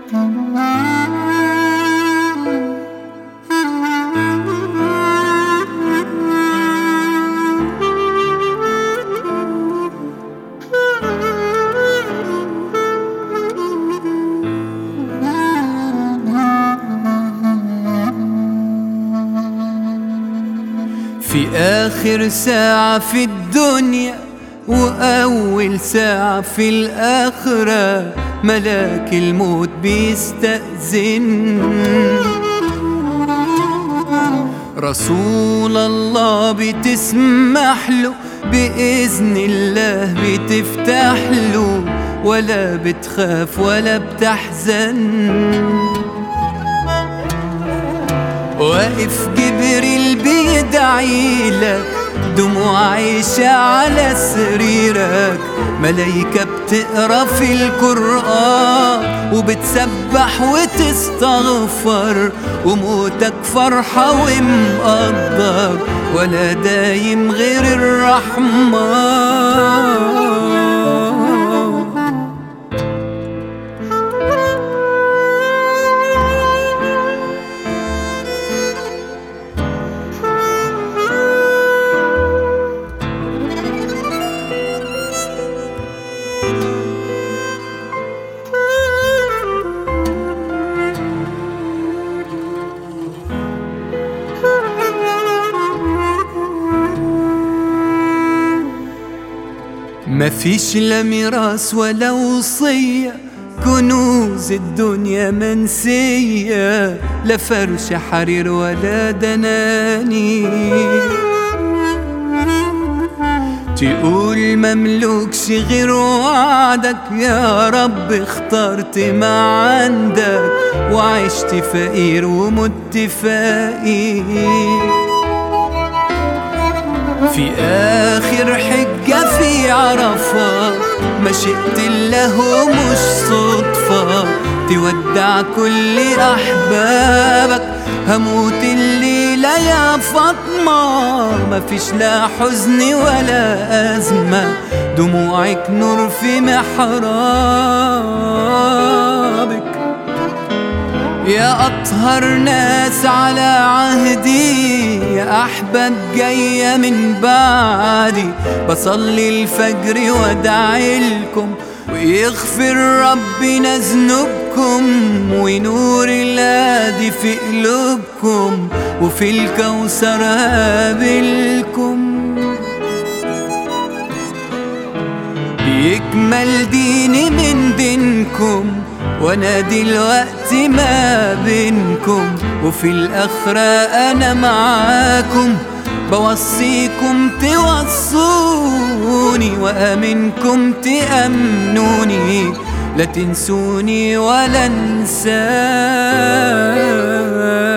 في آخر ساعة في الدنيا وأول ساعة في الآخرة ملاك الموت بيستأذن رسول الله بتسمح له بإذن الله بتفتح له ولا بتخاف ولا بتحزن واقف جبريل بيدعي لك دموع عايشة على سريرك ملايكة بتقرا في القرآن وبتسبح وتستغفر وموتك فرحة ومقدر ولا دايم غير الرحمن مفيش لا ميراث ولا وصية كنوز الدنيا منسية لا فرش حرير ولا دناني تقول مملوكش غير وعدك يا رب اخترت ما عندك وعشت فقير ومت فقير في آخر حجة في عرفة ما شئت الله مش صدفة تودع كل أحبابك هموت الليلة يا فاطمة مفيش لا حزن ولا أزمة دموعك نور في محرابك يا أطهر ناس على عهدي يا أحباب جاية من بعدي بصلي الفجر وادعي لكم ويغفر ربنا ذنوبكم ونور الهادي في قلوبكم وفي الكوثر هقابلكم بيكمل ديني من دينكم وانا دلوقتي ما بينكم وفي الاخرة انا معاكم بوصيكم توصوني وامنكم تامنوني لا تنسوني ولا انساكم